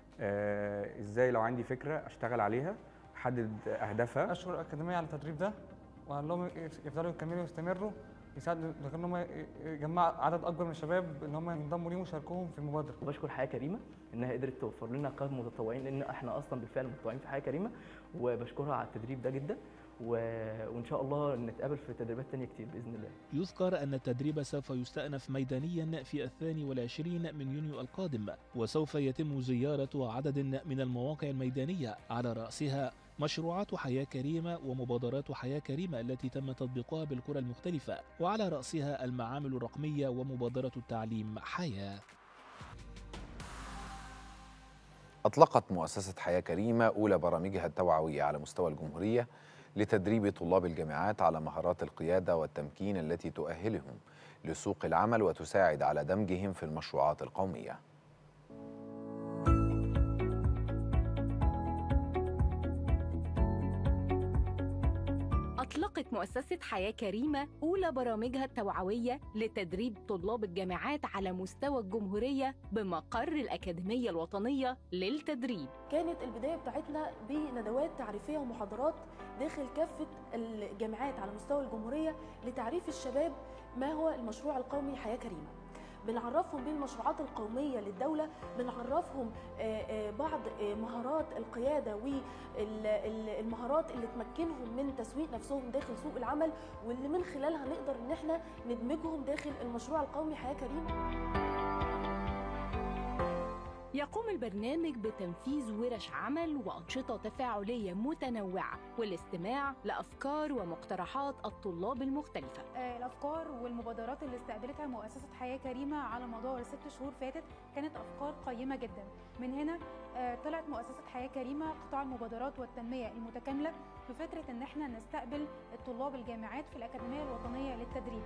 آه، ازاي لو عندي فكره اشتغل عليها احدد اهدافها اشكر الاكاديميه على التدريب ده وقال لهم يفضلوا يكملوا ويستمروا يساعدوا ان هم يجمعوا عدد اكبر من الشباب ان هم ينضموا ليهم ويشاركوهم في المبادره بشكر حياه كريمه انها قدرت توفر لنا قائمه متطوعين لان احنا اصلا بالفعل متطوعين في حياه كريمه وبشكرها على التدريب ده جدا و... وان شاء الله نتقابل في تدريبات تانية كتير باذن الله يذكر أن التدريب سوف يستأنف ميدانيا في الثاني والعشرين من يونيو القادم وسوف يتم زيارة عدد من المواقع الميدانية على رأسها مشروعات حياة كريمة ومبادرات حياة كريمة التي تم تطبيقها بالقرى المختلفة وعلى رأسها المعامل الرقمية ومبادرة التعليم حياة أطلقت مؤسسة حياة كريمة أولى برامجها التوعوية على مستوى الجمهورية لتدريب طلاب الجامعات على مهارات القيادة والتمكين التي تؤهلهم لسوق العمل وتساعد على دمجهم في المشروعات القومية أطلقت مؤسسة حياة كريمة أولى برامجها التوعوية لتدريب طلاب الجامعات على مستوى الجمهورية بمقر الأكاديمية الوطنية للتدريب كانت البداية بتاعتنا بندوات تعريفية ومحاضرات داخل كافة الجامعات على مستوى الجمهورية لتعريف الشباب ما هو المشروع القومي حياة كريمة بنعرفهم بالمشروعات القومية للدولة بنعرفهم آه، آه، بعض آه، مهارات القيادة والمهارات اللي تمكنهم من تسويق نفسهم داخل سوق العمل واللي من خلالها نقدر ان احنا ندمجهم داخل المشروع القومي حياة كريمة يقوم البرنامج بتنفيذ ورش عمل وأنشطة تفاعلية متنوعة والاستماع لأفكار ومقترحات الطلاب المختلفة آه، الافكار والمبادرات اللي استقبلتها مؤسسه حياه كريمه على مدار الست شهور فاتت كانت افكار قيمه جدا من هنا آه، طلعت مؤسسه حياه كريمه قطاع المبادرات والتنميه المتكامله بفكره ان احنا نستقبل الطلاب الجامعات في الاكاديميه الوطنيه للتدريب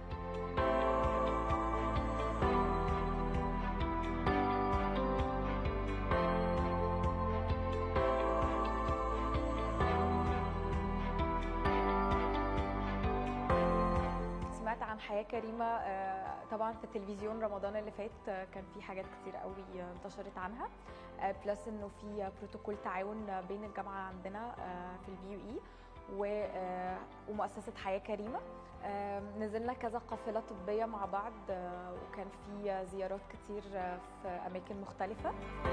سمعت عن حياة كريمة آه، طبعا في التلفزيون رمضان اللي فات آه، كان في حاجات كتير قوي آه، انتشرت عنها آه، بلس انه في بروتوكول تعاون آه، بين الجامعة عندنا آه، في البي يو اي ومؤسسة حياة كريمة آه، نزلنا كذا قافلة طبية مع بعض آه، وكان في آه، زيارات كتير آه، في أماكن مختلفة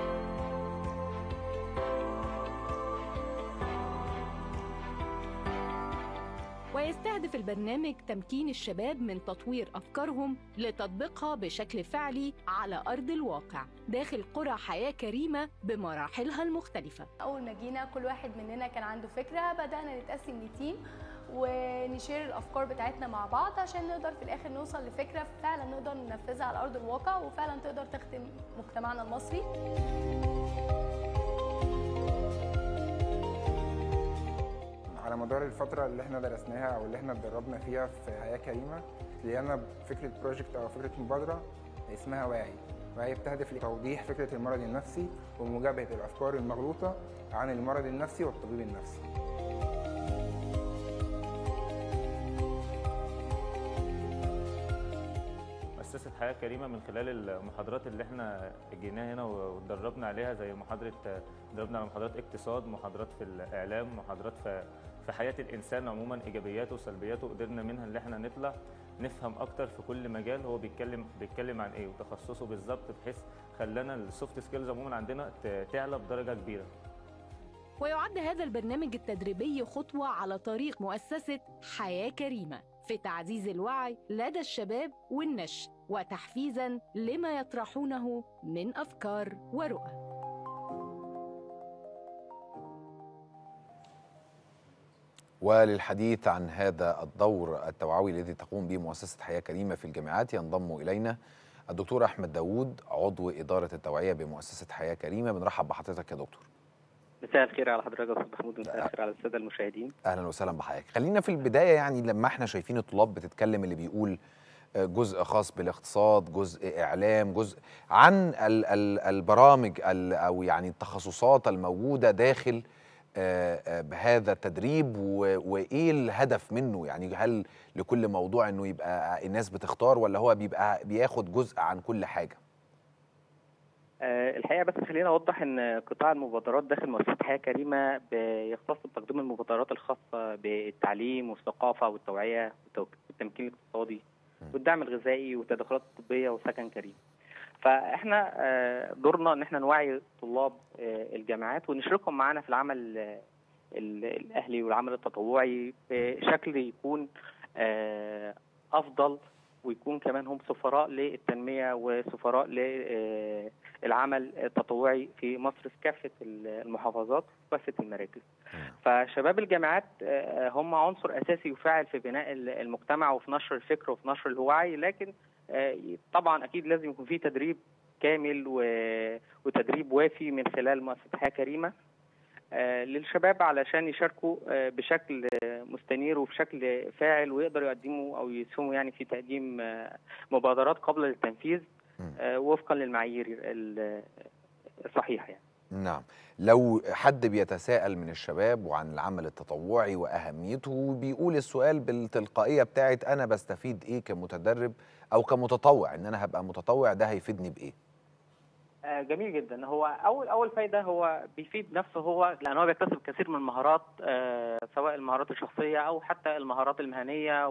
ويستهدف البرنامج تمكين الشباب من تطوير أفكارهم لتطبيقها بشكل فعلي على أرض الواقع داخل قرى حياة كريمة بمراحلها المختلفة اول ما جينا كل واحد مننا كان عنده فكره بدانا نتقسم لتيم ونشير الافكار بتاعتنا مع بعض عشان نقدر في الاخر نوصل لفكره فعلا نقدر ننفذها على ارض الواقع وفعلا تقدر تخدم مجتمعنا المصري على مدار الفترة اللي احنا درسناها أو اللي احنا اتدربنا فيها في حياة كريمة لقينا فكرة بروجكت أو فكرة مبادرة اسمها واعي وهي بتهدف لتوضيح فكرة المرض النفسي ومجابهة الأفكار المغلوطة عن المرض النفسي والطبيب النفسي مؤسسه حياه كريمه من خلال المحاضرات اللي احنا جينا هنا واتدربنا عليها زي محاضره اتدربنا على محاضرات اقتصاد محاضرات في الاعلام محاضرات في في حياه الانسان عموما ايجابياته وسلبياته قدرنا منها ان احنا نطلع نفهم اكتر في كل مجال هو بيتكلم بيتكلم عن ايه وتخصصه بالظبط بحيث خلانا السوفت سكيلز عموما عندنا ت- تعلى بدرجه كبيره ويعد هذا البرنامج التدريبي خطوة على طريق مؤسسة حياة كريمة في تعزيز الوعي لدى الشباب والنشء وتحفيزا لما يطرحونه من أفكار ورؤى وللحديث عن هذا الدور التوعوي الذي تقوم به مؤسسة حياة كريمة في الجامعات ينضم إلينا الدكتور أحمد داوود عضو إدارة التوعية بمؤسسة حياة كريمة بنرحب بحضرتك يا دكتور مساء الخير على حضرتك يا استاذ محمود ومساء الخير على الساده المشاهدين اهلا وسهلا بحضرتك خلينا في البدايه يعني لما احنا شايفين الطلاب بتتكلم اللي بيقول آه، جزء خاص بالاقتصاد جزء اعلام جزء عن ال ال البرامج ال او يعني التخصصات الموجوده داخل آه، آه، بهذا التدريب و- وايه الهدف منه يعني هل لكل موضوع انه يبقى الناس بتختار ولا هو بيبقى بياخد جزء عن كل حاجه آه، الحقيقه بس خلينا اوضح ان قطاع المبادرات داخل مؤسسه حياه كريمه بيختص بتقديم المبادرات الخاصه بالتعليم والثقافه والتوعيه والتوك- والتمكين الاقتصادي والدعم الغذائي والتدخلات الطبيه وسكن كريم فاحنا آه، دورنا ان احنا نوعي طلاب آه، الجامعات ونشركهم معانا في العمل آه، ال- الاهلي والعمل التطوعي بشكل يكون آه، افضل ويكون كمان هم سفراء للتنميه وسفراء للعمل التطوعي في مصر في كافه المحافظات وكافه المراكز. فشباب الجامعات آه، هم عنصر اساسي يفاعل في بناء المجتمع وفي نشر الفكر وفي نشر الوعي لكن آه، طبعا اكيد لازم يكون في تدريب كامل و- وتدريب وافي من خلال مؤسسه حياه كريمه آه، للشباب علشان يشاركوا آه، بشكل آه، مستنير وبشكل فاعل ويقدروا يقدموا او يسهموا يعني في تقديم آه، مبادرات قابله للتنفيذ آه، وفقا للمعايير ال- الصحيحه يعني. نعم لو حد بيتساءل من الشباب وعن العمل التطوعي واهميته بيقول السؤال بالتلقائيه بتاعت انا بستفيد ايه كمتدرب او كمتطوع ان انا هبقى متطوع ده هيفيدني بايه آه، جميل جدا هو اول اول فايده هو بيفيد نفسه هو لان هو بيكتسب كثير من المهارات آه، سواء المهارات الشخصيه او حتى المهارات المهنيه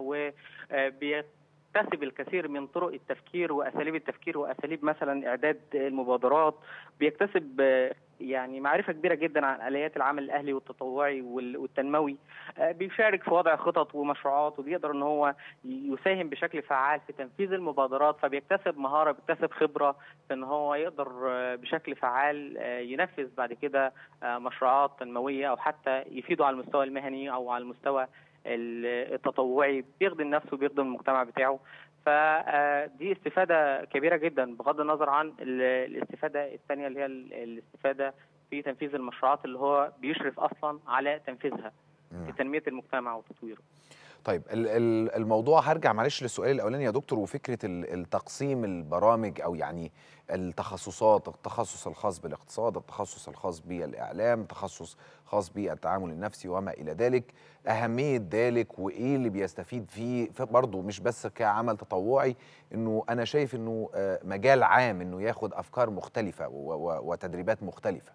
وبيكتسب الكثير من طرق التفكير واساليب التفكير واساليب مثلا اعداد المبادرات بيكتسب آه، يعني معرفه كبيره جدا عن اليات العمل الاهلي والتطوعي وال- والتنموي آه، بيشارك في وضع خطط ومشروعات وبيقدر ان هو يساهم بشكل فعال في تنفيذ المبادرات فبيكتسب مهاره بيكتسب خبره في ان هو يقدر آه، بشكل فعال آه، ينفذ بعد كده آه، مشروعات تنمويه او حتى يفيده على المستوى المهني او على المستوى ال- التطوعي بيخدم نفسه وبيخدم المجتمع بتاعه فدي استفاده كبيره جدا بغض النظر عن ال- الاستفاده الثانيه اللي هي ال- الاستفاده في تنفيذ المشروعات اللي هو بيشرف اصلا على تنفيذها في تنميه المجتمع وتطويره طيب ال- ال- الموضوع هرجع معلش للسؤال الاولاني يا دكتور وفكره ال- التقسيم البرامج او يعني التخصصات التخصص الخاص بالاقتصاد التخصص الخاص بالاعلام تخصص خاص بالتعامل النفسي وما الى ذلك اهميه ذلك وايه اللي بيستفيد فيه برضه مش بس كعمل تطوعي انه انا شايف انه آه، مجال عام انه ياخد افكار مختلفه و- و- وتدريبات مختلفه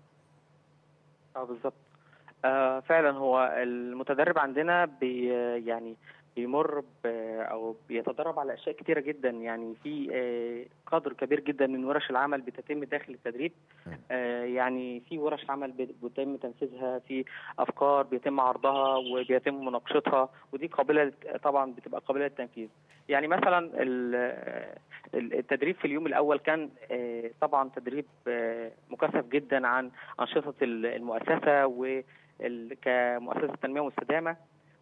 اه بالظبط آه فعلا هو المتدرب عندنا بي يعني بيمر ب او بيتدرب على اشياء كتيره جدا يعني في آه قدر كبير جدا من ورش العمل بتتم داخل التدريب آه يعني في ورش عمل بت- بيتم تنفيذها في افكار بيتم عرضها وبيتم مناقشتها ودي قابله للت- طبعا بتبقى قابله للتنفيذ يعني مثلا ال- ال- التدريب في اليوم الاول كان آه، طبعا تدريب آه، مكثف جدا عن انشطه ال- المؤسسه وكمؤسسه تنميه مستدامه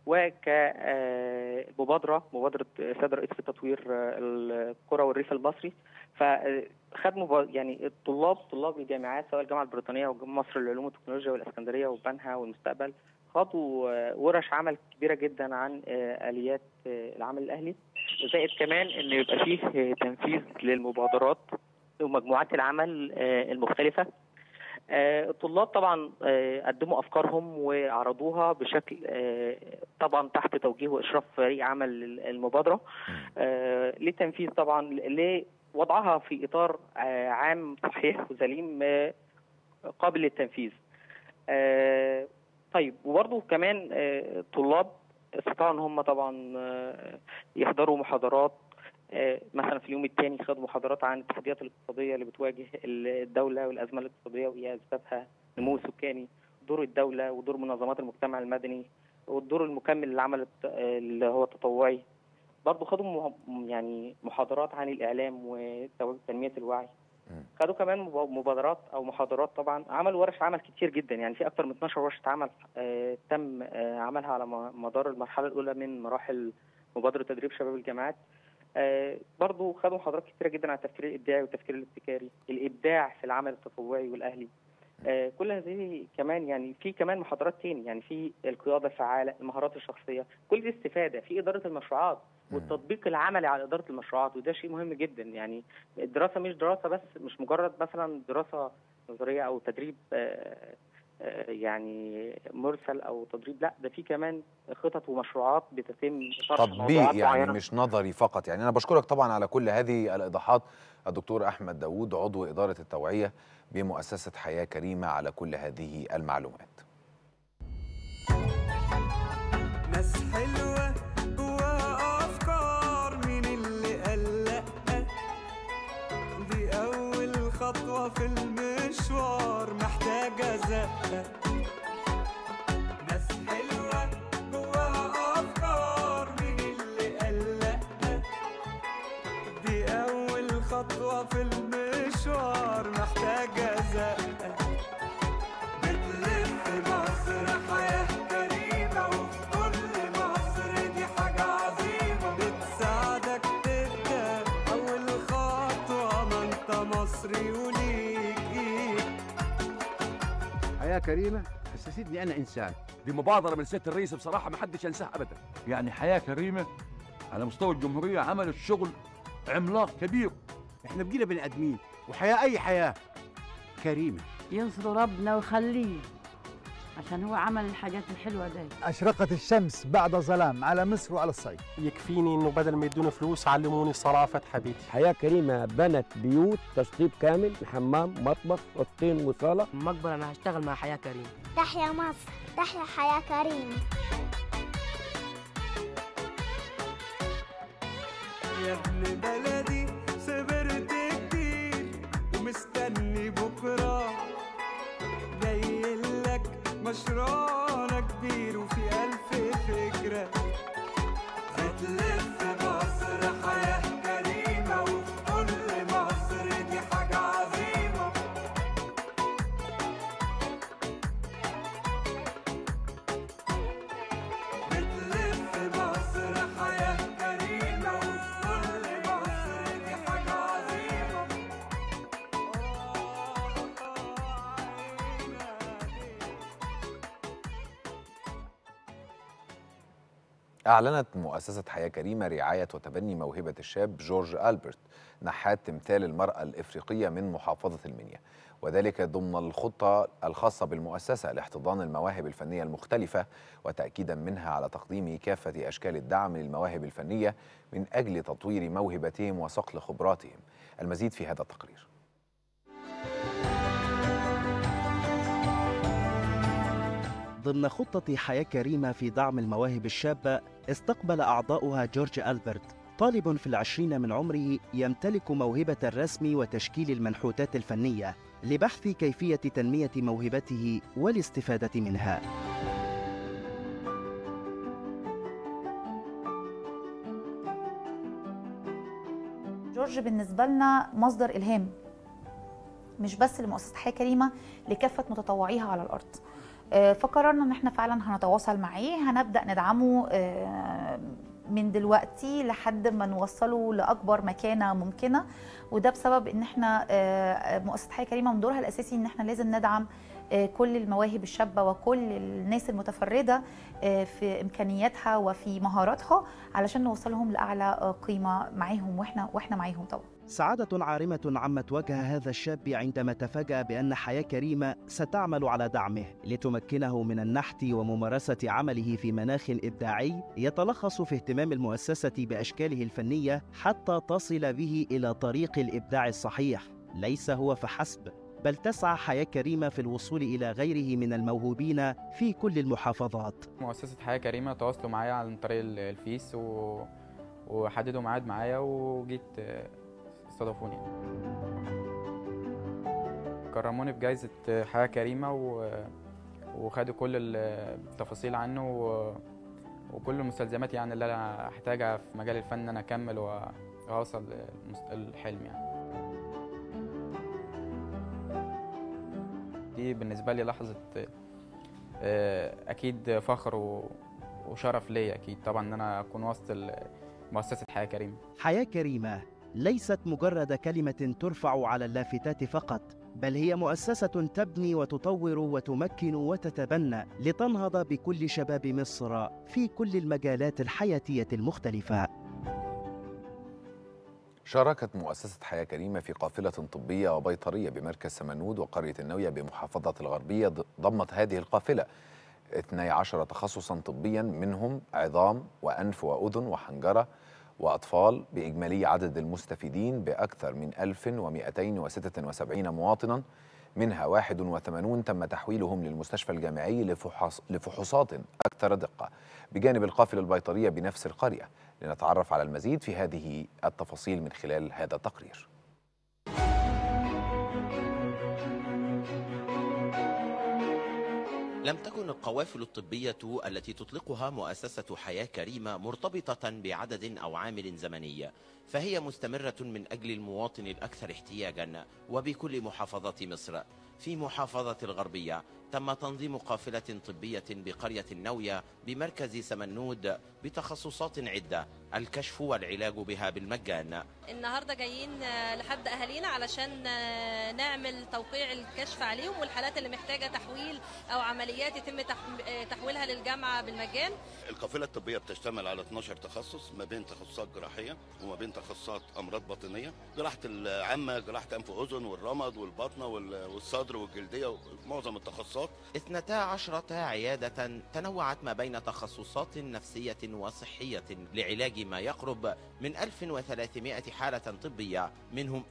وكمبادره مبادره سيد الرئيس في تطوير آه، القرى والريف المصري فخد مبا- يعني الطلاب طلاب الجامعات سواء الجامعه البريطانيه ومصر للعلوم والتكنولوجيا والاسكندريه وبنها والمستقبل خاضوا آه، ورش عمل كبيره جدا عن آه، اليات آه، العمل الاهلي زائد كمان ان يبقى فيه آه، تنفيذ للمبادرات ومجموعات العمل آه، المختلفه آه، الطلاب طبعا آه، قدموا افكارهم وعرضوها بشكل آه، طبعا تحت توجيه واشراف فريق عمل المبادره آه، للتنفيذ طبعا لوضعها في اطار آه، عام صحيح وسليم آه، قابل للتنفيذ. آه، طيب وبرضه كمان آه، طلاب استطاعوا ان هم طبعا آه، يحضروا محاضرات آه، مثلا في اليوم الثاني خدوا محاضرات عن التحديات الاقتصاديه اللي بتواجه الدوله والازمه الاقتصاديه وايه اسبابها نمو سكاني دور الدوله ودور منظمات المجتمع المدني والدور المكمل للعمل الت- اللي هو التطوعي برضه خدوا مه- يعني محاضرات عن الاعلام وتنميه الوعي خدوا كمان مب- مبادرات او محاضرات طبعا عملوا ورش عمل كتير جدا يعني في اكتر من 12 ورشه عمل آه، تم آه، عملها على م- مدار المرحله الاولى من مراحل مبادره تدريب شباب الجامعات آه، برضو خدوا محاضرات كتيرة جدا عن التفكير الإبداعي والتفكير الابتكاري الإبداع في العمل التطوعي والأهلي آه، كل هذه كمان يعني في كمان محاضرات تاني يعني في القيادة الفعالة المهارات الشخصية كل دي استفادة في إدارة المشروعات والتطبيق العملي على إدارة المشروعات وده شيء مهم جدا يعني الدراسة مش دراسة بس مش مجرد مثلا دراسة نظرية أو تدريب آه، آه، يعني مرسل أو تدريب لا ده في كمان خطط ومشروعات بتتم شرح تطبيق موضوعات يعني معينة. مش نظري فقط يعني انا بشكرك طبعا على كل هذه الايضاحات الدكتور احمد داوود عضو اداره التوعيه بمؤسسه حياه كريمه على كل هذه المعلومات ناس حلوة جواها أفكار مين اللي قال لأ دي أول خطوة في المشوار محتاجة زقة ناس حلوة جواها أفكار مين اللي قال لأ دي أول خطوة في المشوار محتاجة زقة بتلف مصر حياة كريمة وفي كل مصر دي حاجة عظيمة بتساعدك تبدأ أول خطوة ما أنت مصري وليك إيد حياة كريمة حسستني أنا إنسان دي مبادرة من سيادة الرئيس بصراحة ما حدش ينساها أبدا يعني حياة كريمة على مستوى الجمهورية عملت شغل عملاق كبير احنا بقينا بني آدمين وحياة أي حياة كريمة ينصر ربنا ويخليه عشان هو عمل الحاجات الحلوة دي أشرقت الشمس بعد ظلام على مصر وعلى الصعيد يكفيني انه بدل ما يدوني فلوس علموني صرافة حبيبي حياة كريمة بنت بيوت تشطيب كامل حمام مطبخ اوضتين وصالة مقبل انا هشتغل مع حياة كريم تحيا مصر تحيا حياة كريمة يا ابن بلدي صبرت كتير ومستني بكرة جاي لك مشروعنا كبير وفي ألف فكرة بتلف مصر حياة كريمة وفي كل مصر دي حاجة عظيمة بتلف مصر حياة كريمة وفي كل مصر دي حاجة عظيمة أعلنت مؤسسة حياة كريمة رعاية وتبني موهبة الشاب جورج ألبرت نحات تمثال المرأة الإفريقية من محافظة المنيا وذلك ضمن الخطة الخاصة بالمؤسسة لاحتضان المواهب الفنية المختلفة وتأكيدا منها على تقديم كافة أشكال الدعم للمواهب الفنية من أجل تطوير موهبتهم وصقل خبراتهم المزيد في هذا التقرير ضمن خطة حياة كريمة في دعم المواهب الشابة استقبل أعضاؤها جورج ألبرت طالب في العشرين من عمره يمتلك موهبة الرسم وتشكيل المنحوتات الفنية لبحث كيفية تنمية موهبته والاستفادة منها جورج بالنسبة لنا مصدر إلهام مش بس لمؤسسة حياة كريمة لكافة متطوعيها على الأرض آه، فقررنا ان احنا فعلا هنتواصل معاه هنبدا ندعمه آه، من دلوقتي لحد ما نوصله لاكبر مكانه ممكنه وده بسبب ان احنا آه، مؤسسه حياه كريمه من دورها الاساسي ان احنا لازم ندعم آه، كل المواهب الشابه وكل الناس المتفرده آه، في امكانياتها وفي مهاراتها علشان نوصلهم لاعلى آه، قيمه معاهم واحنا واحنا معاهم طبعا سعادة عارمة عمت وجه هذا الشاب عندما تفاجأ بأن حياة كريمة ستعمل على دعمه لتمكنه من النحت وممارسة عمله في مناخ إبداعي يتلخص في اهتمام المؤسسة بأشكاله الفنية حتى تصل به إلى طريق الإبداع الصحيح ليس هو فحسب بل تسعى حياة كريمة في الوصول إلى غيره من الموهوبين في كل المحافظات مؤسسة حياة كريمة تواصلوا معايا عن طريق ال- الفيس و... وحددوا ميعاد معايا وجيت آه، استضافوني كرموني بجائزة حياة كريمة و... وخدوا كل التفاصيل عنه و... وكل المستلزمات يعني اللي انا احتاجها في مجال الفن ان انا اكمل و- واوصل للمست- الحلم يعني دي بالنسبة لي لحظة آه، أكيد فخر و- وشرف ليا أكيد طبعا إن أنا أكون وسط ال- مؤسسة حياة كريمة حياة كريمة ليست مجرد كلمة ترفع على اللافتات فقط بل هي مؤسسة تبني وتطور وتمكن وتتبنى لتنهض بكل شباب مصر في كل المجالات الحياتية المختلفة شاركت مؤسسة حياة كريمة في قافلة طبية وبيطرية بمركز سمنود وقرية النوية بمحافظة الغربية ض- ضمت هذه القافلة 12 تخصصا طبيا منهم عظام وأنف وأذن وحنجرة وأطفال بإجمالي عدد المستفيدين بأكثر من 1276 مواطنا منها 81 تم تحويلهم للمستشفى الجامعي لفحص لفحوصات أكثر دقة بجانب القافلة البيطرية بنفس القرية لنتعرف على المزيد في هذه التفاصيل من خلال هذا التقرير لم تكن القوافل الطبية التي تطلقها مؤسسة حياة كريمة مرتبطة بعدد أو عامل زمني فهي مستمرة من أجل المواطن الأكثر احتياجا وبكل محافظات مصر في محافظة الغربية تم تنظيم قافلة طبية بقرية النوية بمركز سمنود بتخصصات عدة الكشف والعلاج بها بالمجان النهارده جايين آه، لحد اهالينا علشان آه، نعمل توقيع الكشف عليهم والحالات اللي محتاجه تحويل او عمليات يتم تح- آه، تحويلها للجامعه بالمجان القافلة الطبية بتشتمل على 12 تخصص ما بين تخصصات جراحية وما بين تخصصات أمراض باطنية جراحة العامة جراحة أنف وأذن والرمد والبطنة وال- والصدر والجلدية معظم التخصصات اثنتا عشرة عيادة تنوعت ما بين تخصصات نفسية وصحية لعلاج ما يقرب من 1300 حالة طبية منهم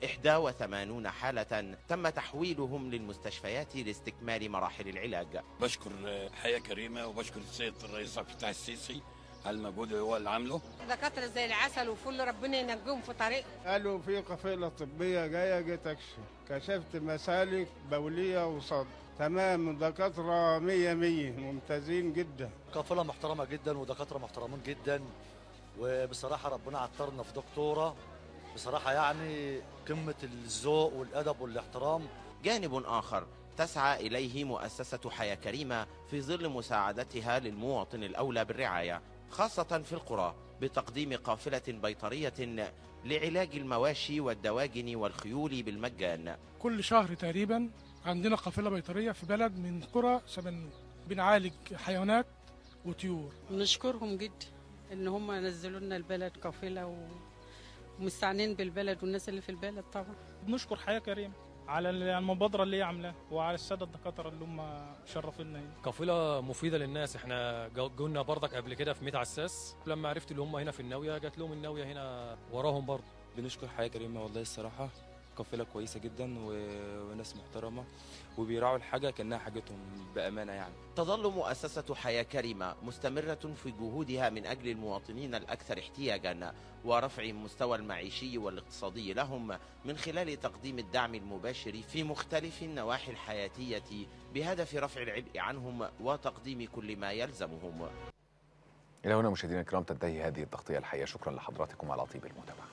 81 حالة تم تحويلهم للمستشفيات لاستكمال مراحل العلاج بشكر حياة كريمة وبشكر السيد الرئيس عبد الفتاح السيسي على المجهود اللي هو اللي عامله دكاترة زي العسل وفل ربنا ينجيهم في طريق قالوا في قافلة طبية جاية جيت أكشف كشفت مسالك بولية وصدر تمام دكاترة مية مية ممتازين جدا قافله محترمه جدا ودكاتره محترمين جدا وبصراحه ربنا عطرنا في دكتوره بصراحه يعني قمه الذوق والادب والاحترام جانب آخر تسعى إليه مؤسسة حياة كريمة في ظل مساعدتها للمواطن الأولى بالرعاية خاصة في القرى بتقديم قافلة بيطرية لعلاج المواشي والدواجن والخيول بالمجان كل شهر تقريبا عندنا قافلة بيطرية في بلد من قرى سمنود بنعالج حيوانات وطيور نشكرهم جدا ان هم نزلوا لنا البلد قافله و... ومستعنين بالبلد والناس اللي في البلد طبعا بنشكر حياة كريمة على المبادرة اللي هي عاملاها وعلى السادة الدكاترة اللي هم شرفونا هنا قافله مفيده للناس احنا جو- جولنا برضك قبل كده في ميت عساس لما عرفت اللي هم هنا في الناويه جات لهم الناويه هنا وراهم برضه بنشكر حياة كريمة والله الصراحة قافلة كويسة جدا و... وناس محترمة وبيراعوا الحاجة كأنها حاجتهم بأمانة يعني تظل مؤسسة حياة كريمة مستمرة في جهودها من أجل المواطنين الأكثر احتياجا ورفع المستوى المعيشي والاقتصادي لهم من خلال تقديم الدعم المباشر في مختلف النواحي الحياتية بهدف رفع العبء عنهم وتقديم كل ما يلزمهم إلى هنا مشاهدينا الكرام تنتهي هذه التغطية الحية شكرا لحضراتكم على طيب المتابعة